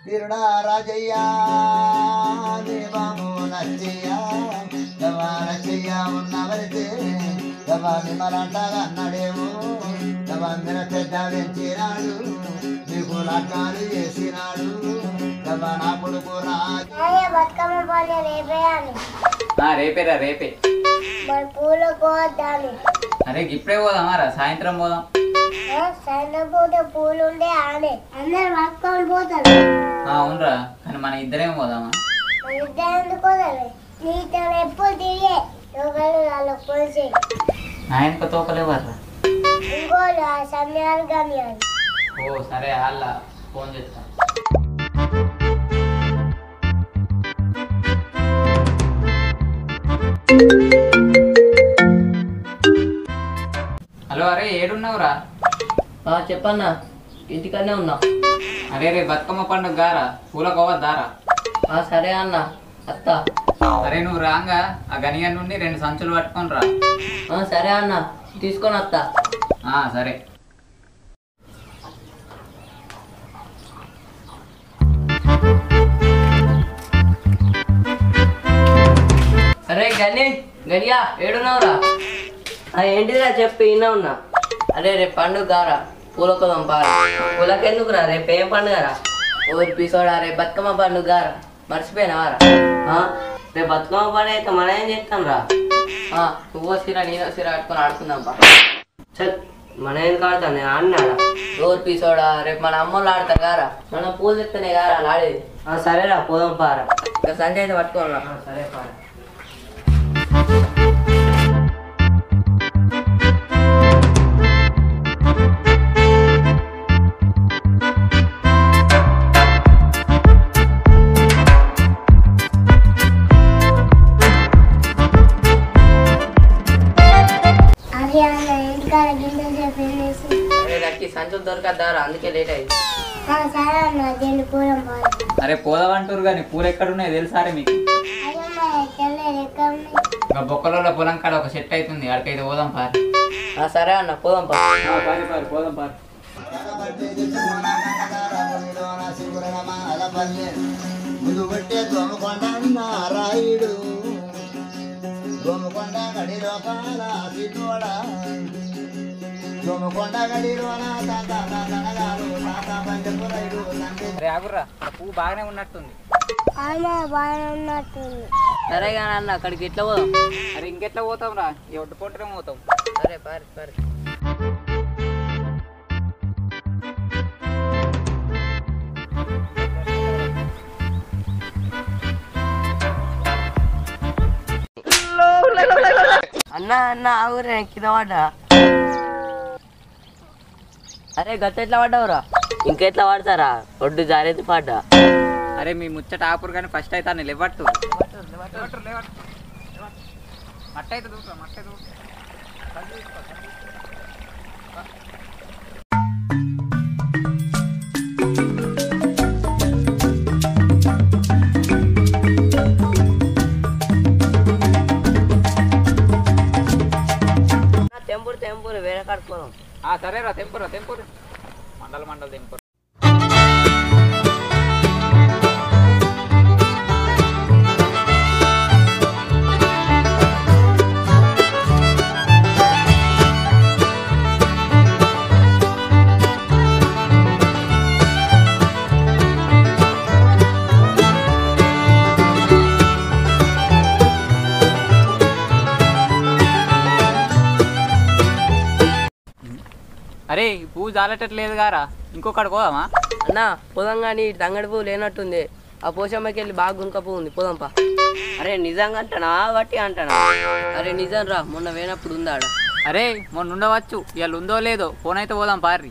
తిరుడా రాజయ్యా దేవము నచ్చయ్యా దవాన చెయ్య ఉన్నవరితే దవా మిమ్మలంటాగా అన్నాడేమో దవా మిన పెద్ద పెంచినాడు నీకు లగ్నాలు చేసినాడు దవా నా కొడుకు రాజు అయ్యే బతుకమ్మ పండుగ రేపే అని ఆ, రేపేరా రేపే మరి పూలు కోద్దాని అరే ఇప్పుడే పోదామారా సాయంత్రం పోదాం సాయంత్రం పూట పూలు ఉండే ఆడే అందరు పట్టుకొని పోతారు ఆ, అవునరా కానీ మన ఇద్దరేం పోదామా మన ఇద్దరు ఎందుకు పోతారు నీతో ఎప్పుడు తిరిగే ఒకళ్ళు వాళ్ళు పోసి ఆయనకు తోకలేవర్రా ఇంకోళ్ళు ఆ సమయాలు కానీ అని ఓ సరే వాళ్ళ ఫోన్ చేస్తా హలో అరే ఏడున్నావురా చెప్పన్నా ఇంటికనే ఉన్నా అరే రే బతుకమ్మ పండుగ గారా పూల కోవద్దారా ఆ, సరే అన్న అత్త అరే నువ్వు రాంగా ఆ గనియన్ నుండి రెండు సంచులు పట్టుకొని రా ఆ, సరే అన్న తీసుకొని అత్త ఆ, సరే అరే గని గడియా ఏడున్నావురా ఆ, ఏంటిదిరా చెప్పి ఇన్న ఉన్నా అరే రేపు పండుగ గారా పూలకు పంపాలి పూలకెందుకురా రేపు ఏం పండుగరా ఓ పిసోడా రేపు బతుకమ్మ పండుగ గారా మర్చిపోయినావారా ఆ, రేపు బతుకమ్మ పండుగ అయితే మనం ఏం చేస్తాం రా నువ్వు సిరా నేను సిరా ఆడుకొని ఆడుకుందాం బా చల్ మన ఏం ఆడతాం నేను ఆడినాడా ఓర్ పీసోడా రేపు మన అమ్మోళ్ళు ఆడతారు గారా మనం పూలు తెస్తేనే గారా అలా ఆడేది సరేరా పోదాం పారా ఇక సంజయ్ అయితే పట్టుకోరా సరే పారా అది అన్న ఇంటికాడ గింజలు సేపు వేసి అరే లక్కీ సంచులు దొరకద్దారా అందుకే లేట్ అయింది సరే అన్న దీన్ని పూలం పోదు అరే పోదామంటారు కానీ పూలు ఎక్కడున్నాయి తెలుసారే మీకు అయ్యమ్మ తెల్లది ఎక్కడ ఉన్నాయి ఇంకా బొక్కలలో పొలం కాడ ఒక సెట్ అవుతుంది అక్కడికైతే పోదాం పారి ఆ, సరే అన్న పోదాం పా పారి పారి పోదాం పారి ముందు కొట్టే దోమకొండ నారాయుడు దోమకొండ గడి లోకాల సిద్ధోడ దోమకొండ గడిలోన తాత తాతనగారు తాత పంచపురైడు తండ్రి అరే ఆగుర్రా ఆ పువ్వు బాగానే ఉన్నట్టుంది ఆమె బాగానే ఉన్నట్టుంది సరే కానీ అన్న అక్కడికి ఎట్లా పోదాం అరే ఇంకెట్లా పోతాం రా ఈ ఒడ్డు పొట్టనే పోతాం సరే పారి పారి అన్న అన్న ఆగురే కింద పడ్డా అరే గట్ట ఎట్లా పడ్డావురా ఇంకెట్లా పడతారా ఒడ్డు జారేది పడ్డా అరే మీ ముచ్చట ఆపురు కానీ ఫస్ట్ అయితే అన్ని లేవట్టు మట్ట అయితే దూకురా మట్ట అయితే దూకురా. తెంపుడు తెంపుడు వేరే కడుక్కోదాం ఆ సరేరా తెంపురా తెంపురు మండల మండల తెంపురు అరే ఈ పువ్వు జాలేటట్లేదు గారా ఇంకొకటి పోదామా అన్న పోదాం కానీ ఇటు తంగడి పువ్వు లేనట్టుంది ఆ పోషమ్మకి వెళ్ళి బాగా గుంక పువ్వు ఉంది పోదాంపా అరే నిజంగా అంటానా బట్టి అంటానా అరే నిజం రా మొన్న వేనప్పుడు ఉందా ఆడ అరే మొన్న ఉండవచ్చు ఇవాళ ఉందో లేదో ఫోన్ అయితే పోదాం పారి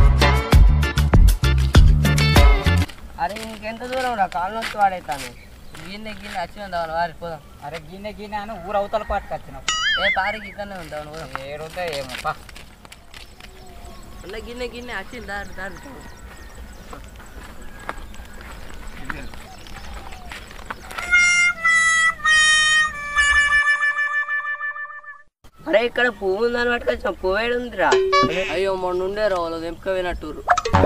అరే ఇంకెంత దూరం రా కాలు నొచ్చి వాడైతాను గిన్నె గిన్నె వచ్చి ఉందాం వారి పోదాం అరే గిన్నె గిన్నె అని ఊరు అవతల పట్టుకొచ్చినావు ఏ పారికి ఇక్కడనే ఉందాం పోదాం ఏడుంటే ఏమో పా ఉన్న గిన్నె గిన్నె వచ్చింది దారి దారి అరే ఇక్కడ పువ్వు ఉందని పట్టుకొచ్చాం పువ్వు ఏడు ఉందిరా అయ్యో మొన్న ఉండే రోజు ఎంపిక వినట్టూరు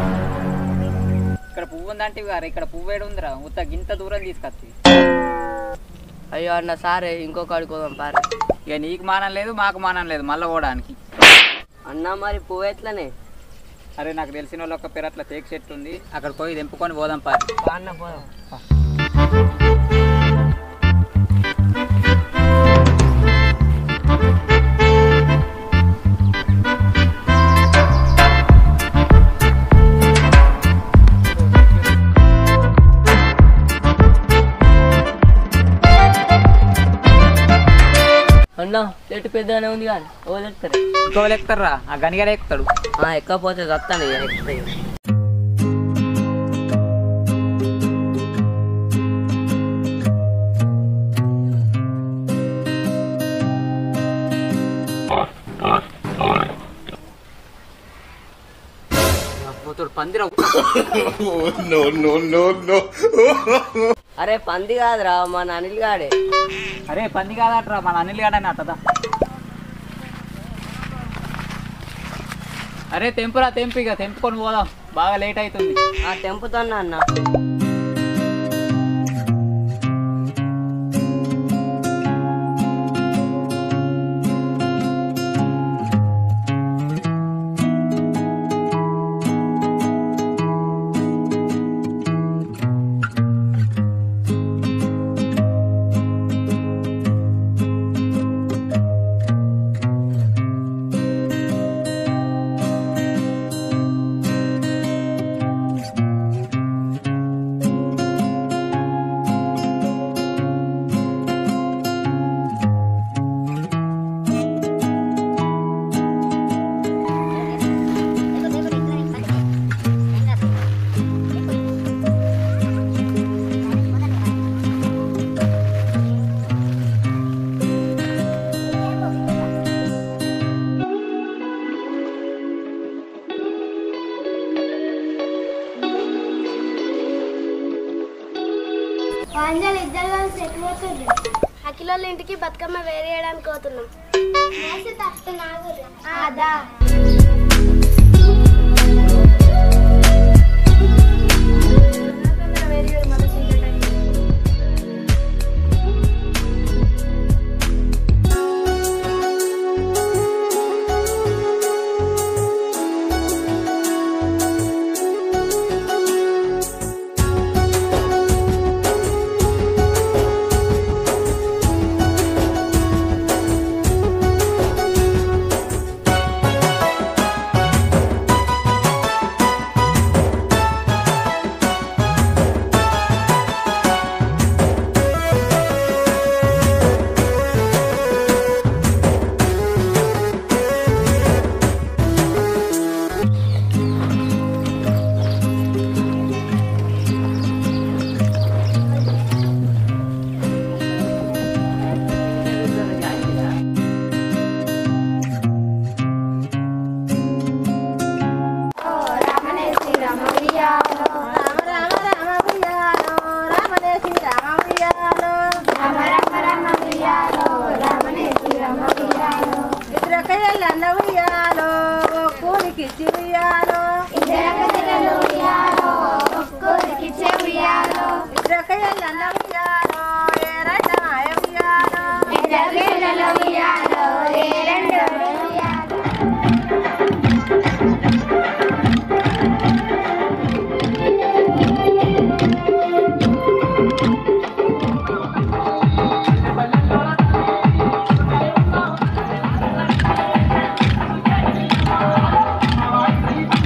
ఇక్కడ పువ్వు ఉందంటే గారు ఇక్కడ పువ్వు ఏడు ఉందిరా ఉత్త గింత దూరం తీసుకొచ్చి అయ్యో అన్న సారే ఇంకో కాడికి పోదాం పారే ఇక నీకు మానం లేదు మాకు మానం లేదు మళ్ళీ పోవడానికి అన్న మరి పువ్వు ఎట్లనే అరే నాకు తెలిసిన వాళ్ళు ఒక పేరు అట్లా తేక్ చెట్టు ఉంది అక్కడ పోయి తెంపుకొని పోదాం పారి అన్న పోదాం అన్న చెట్టు పెద్దగానే ఉంది కానీ ఓ చెప్తారు ఇంకో ఎక్కుతారా ఆ గనిగడే ఎక్కుతాడు ఎక్కపోతే చస్తాను ఇక ఎక్కుతాయి పోతాడు పందిరా అరే పంది కాదురా మన అనిల్ గాడే అరే పంది కాదట్రా మన అనిల్ గాడని అట్టదా అరే తెంపురా తెంపు ఇక తెంపుకొని పోదాం బాగా లేట్ అవుతుంది ఆ తెంపుతున్నా అన్న వందలు ఇద్దరు కలిసి ఎట్టిపోతుంది అఖిలోళ్ళ ఇంటికి బతుకమ్మ వేరే చేయడానికి పోతున్నాం అదా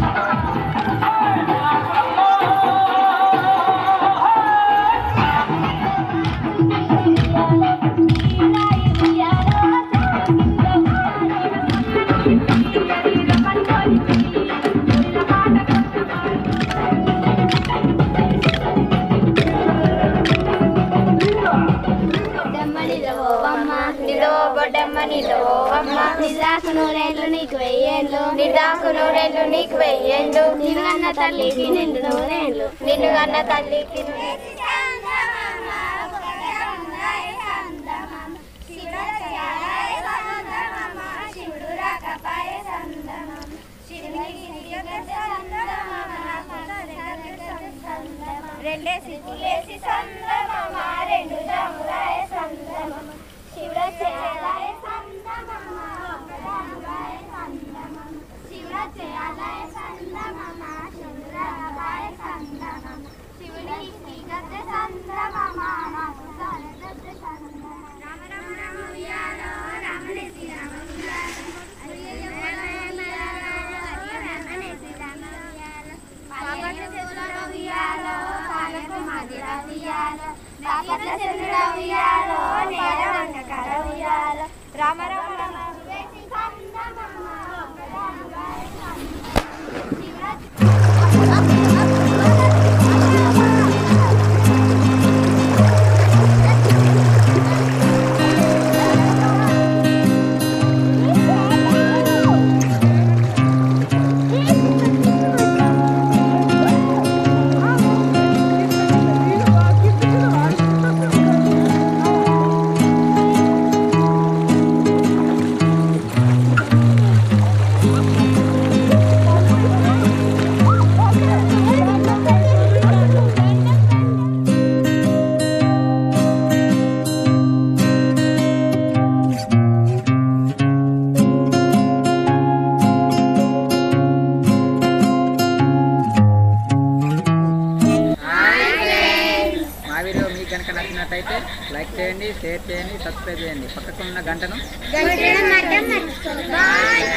ఆ నిదాకు నూనెలు నీకు వెయ్యేళ్ళు నిన్ను కన్న తల్లికి నిండు నూనెళ్ళు నిన్ను కన్న తల్లికి రెండే సిగ్గులేసి సందమామ రెండు జాములాయ సందమామ శివుడ చేయాలాయ సందమామ ఒకదానులాయ సందమామ శివుడ చేయాలాయ సందమామ చంద్రాయ సందమామ శివుడికి శ్రీగత సందమామ నాకు సారగత సందమామ రామ రామ రామ ఉయ్యాలో రామనే శ్రీరామ ఉయ్యాలో అయ్యయ్య ఉయ్యాలో అయ్యయ్య రామనే శ్రీరామ ఉయ్యాలో పాపట్ల చంద్రుడ ఉయ్యాలో పాలకు మాదిర ఉయ్యాలో పాపట్ల చంద్రుడ ఉయ్యాలో నేల వంకర ఉయ్యాలో రామ రామ రామ వేసి సందమామ ఒకదానులాయ సందమామ శివుడ మా వీడియో మీకు కనుక నచ్చినట్టయితే లైక్ చేయండి షేర్ చేయండి సబ్స్క్రైబ్ చేయండి పక్కకున్న గంటను గంటను మధ్య మర్చిపోయి